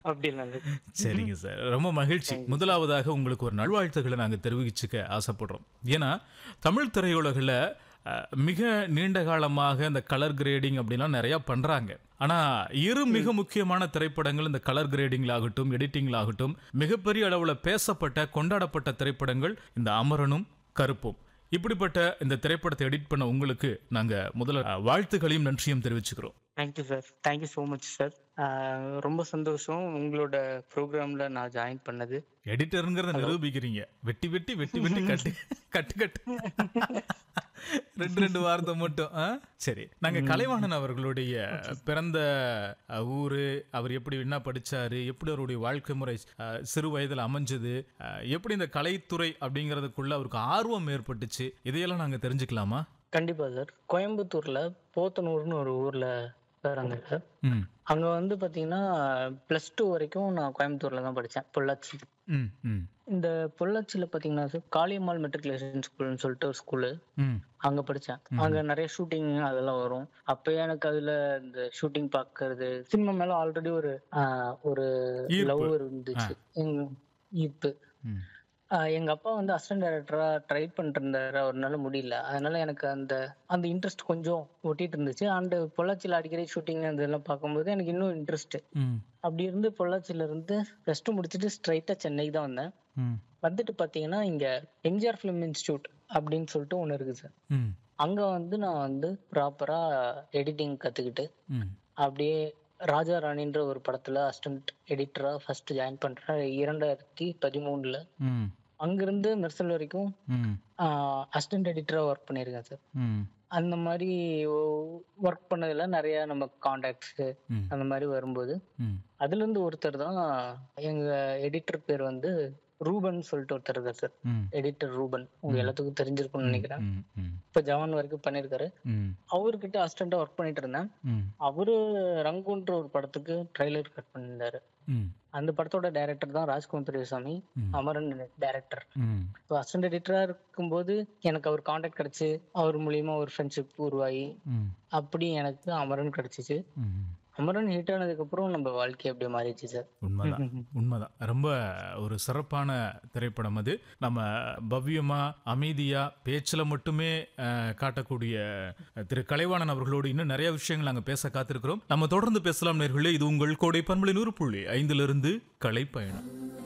அப்படிலாம் இல்லை சரிங்க சார் ரொம்ப மகிழ்ச்சி முதலாவதாக உங்களுக்கு ஒரு நல்வாழ்த்துக்களை நாங்கள் தெரிவிச்சுக்க ஆசைப்படுறோம் ஏன்னா தமிழ் திரையுலகில் அஹ், மிக நீண்ட காலமாக இந்த கலர் கிரேடிங் அப்படிலாம் நிறையா பண்ணுறாங்க ஆனால் இரு மிக முக்கியமான திரைப்படங்கள் இந்த கலர் கிரேடிங்ல ஆகட்டும் எடிட்டிங்ல ஆகட்டும் மிகப்பெரிய அளவில் பேசப்பட்ட கொண்டாடப்பட்ட திரைப்படங்கள் இந்த அமரனும் கருப்பும் இப்படிப்பட்ட இந்த திரைப்படத்தை எடிட் பண்ண உங்களுக்கு நாங்கள் முதல்ல அஹ், வாழ்த்துக்களையும் நன்றியும் தெரிவிச்சுக்கிறோம் thank you sir thank you so much sir ரொம்ப சந்தோஷம் உங்களோட ப்ரோக்ராம்ல நான் ஜாயின் பண்ணது எடிட்டருங்கிறத நிரூபிக்கிறீங்க வெட்டி வெட்டி வெட்டி வெட்டி கட்டு கட்டு கட்டு ரெண்டு ரெண்டு வார்த்தை மட்டும் ஆ? சரி நாங்க கலைவாணன் அவர்களுடைய பிறந்த அஹ், ஊரு அவர் எப்படி என்ன படிச்சாரு எப்படி அவருடைய வாழ்க்கை முறை அஹ், சிறு வயதுல அமைஞ்சது அஹ், எப்படி இந்த கலைத்துறை அப்படிங்கிறதுக்குள்ள அவருக்கு ஆர்வம் ஏற்பட்டுச்சு இதையெல்லாம் நாங்க தெரிஞ்சுக்கலாமா கண்டிப்பா சார் கோயம்புத்தூர்ல போத்தனூர்னு ஒரு ஊர்ல பிறந்தேன் சார் ம் அங்க வந்து பாத்தீங்கன்னா பிளஸ் டூ வரைக்கும் நான் கோயம்புத்தூர்ல தான் படித்தேன் பொள்ளாச்சி ம் ம் இந்த பொள்ளாச்சியில பாத்தீங்கன்னா சார் காளியம்மாள் மெட்ரிகுலேஷன் ஸ்கூல்னு சொல்லிட்டு ஒரு ஸ்கூலு ம் அங்க படிச்சேன் அங்க நிறைய ஷூட்டிங் அதெல்லாம் வரும் அப்ப எனக்கு அதுல இந்த ஷூட்டிங் பாக்குறது சினிமா மேல ஆல்ரெடி ஒரு ஆஹ், ஒரு ஈர்ப்பு. லவ் இருந்துச்சு எங்க ஈர்ப்பு ம் ஆஹ், எங்க அப்பா வந்து அசிஸ்டன்ட் டைரக்டரா ட்ரை பண்ணிட்டு இருந்தாரு அவர்னால முடியல அதனால எனக்கு அந்த அந்த இன்ட்ரெஸ்ட் கொஞ்சம் ஒட்டிட்டு இருந்துச்சு அண்ட் பொள்ளாச்சியில அடிக்கடி ஷூட்டிங் அதெல்லாம் பார்க்கும்போது எனக்கு இன்னும் இன்ட்ரெஸ்ட் ம் அப்படி இருந்து பொள்ளாச்சியில இருந்து ப்ளஸ் டூ முடிச்சுட்டு ஸ்ட்ரைட்டா சென்னைக்கு தான் வந்தேன் ம் வந்துட்டு பாத்தீங்கன்னா இங்க எம்ஜிஆர் ஃபிலிம் இன்ஸ்டியூட் அப்படின்னு சொல்லிட்டு ஒண்ணு இருக்கு சார் ம் அங்க வந்து நான் வந்து ப்ராப்பரா எடிட்டிங் கத்துக்கிட்டு ம் அப்படியே ராஜா ராணின்ற ஒரு படத்துல அசிஸ்டன்ட் எடிட்டரா ஃபர்ஸ்ட் ஜாயின் பண்றேன் இரண்டாயிரத்தி பதிமூணுல ம் அங்கிருந்து மெர்சல் வரைக்கும் ம் அசிஸ்டன்ட் எடிட்டரா ஒர்க் பண்ணியிருக்கேன் சார் ம் அந்த மாதிரி ஒர்க் பண்ணதுல நிறைய நம்ம காண்டாக்ட்ஸ் ம். அந்த மாதிரி வரும்போது ம் அதுல இருந்து ஒருத்தர் தான் எங்க எடிட்டர் பேர் வந்து ரூபன் சொல்லிட்டு ஒருத்தர் இருக்கார் சார் ம் எடிட்டர் ரூபன் உங்க எல்லாத்துக்கும் தெரிஞ்சிருக்கும்னு நினைக்கிறேன் ம் ம் இப்ப ஜவான் வரைக்கும் பண்ணிருக்காரு ம் அவர்கிட்ட அசிஸ்டண்டா ஒர்க் பண்ணிட்டு இருந்தேன் ம் அவரு ரங்குன்ற ஒரு படத்துக்கு ட்ரைலர் கட் பண்ணியிருந்தாரு ம் அந்த படத்தோட டைரக்டர் தான் ராஜ்குமார் பெரியசாமி அமரன் டைரக்டர் ம் இப்போ அசிஸ்டன்ட் எடிட்டரா இருக்கும்போது எனக்கு அவர் காண்டாக்ட் கிடைச்சு அவர் மூலியமா ஒரு ஃப்ரெண்ட்ஷிப் உருவாகி ம் அப்படி எனக்கு அமரன் கிடைச்சிச்சு ம் அமரன் ஹிட் ஆனதுக்கு அப்புறம் நம்ம வாழ்க்கை அப்படியே மாறிடுச்சு சார் உண்மைதான் உண்மைதான் ரொம்ப ஒரு சிறப்பான திரைப்படம் அது நம்ம பவ்யமா அமைதியா பேச்சில் மட்டுமே அஹ், காட்டக்கூடிய அஹ், திரு கலைவாணன் அவர்களோடு இன்னும் நிறைய விஷயங்கள் நாங்கள் பேச காத்திருக்கிறோம் நம்ம தொடர்ந்து பேசலாம் நேர்களே இது உங்கள் கோடை பண்பலை நூறு புள்ளி ஐந்திலிருந்து கலை பயணம்